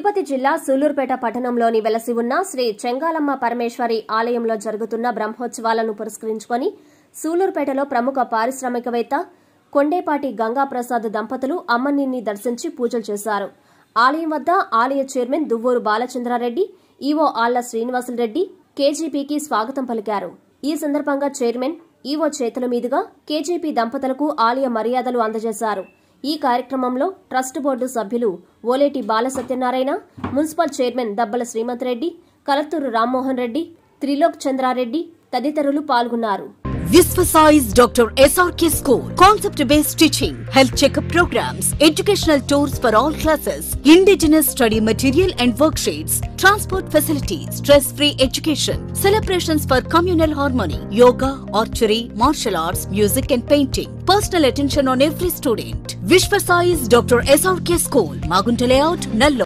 తిరుపతి జిల్లా సూలూరుపేట పట్టణంలోని వెలసి ఉన్న శ్రీ చెంగాలమ్మ పరమేశ్వరి ఆలయంలో జరుగుతున్న బ్రహ్మోత్సవాలను పురస్కరించుకొని సూలూరుపేటలో ప్రముఖ పారిశ్రామికవేత్త కొండేపాటి గంగాప్రసాద్ దంపతులు అమ్మనిని దర్శించి పూజలు చేశారు ఆలయం వద్ద ఆలయ చైర్మన్ దువ్వూరు బాలచంద్రారెడ్డి ఈవో ఆళ్ల శ్రీనివాసులరెడ్డి కేజీపీకి స్వాగతం పలికారు ఈ సందర్భంగా చైర్మన్ ఈవో చేతుల మీదుగా కేజీపీ దంపతులకు ఆలయ మర్యాదలు అందజేశారు ఈ కార్యక్రమంలో ట్రస్ట్ బోర్డు సభ్యులు ఓలేటి బాల సత్యనారాయణ మున్సిపల్ చైర్మన్ దబ్బల శ్రీమంత్ రెడ్డి కలత్తూరు రామ్మోహన్ రెడ్డి త్రిలోక్ చంద్రారెడ్డి తదితరులు పాల్గొన్నారు Visvasize Dr. SRK School. Concept based teaching, health checkup programs, educational tours for all classes, indigenous study material and worksheets, transport facilities, stress free education, celebrations for communal harmony, yoga, archery, martial arts, music and painting. Personal attention on every student. Vishvasize Dr. SRK School. Magunta Layout, Nallo.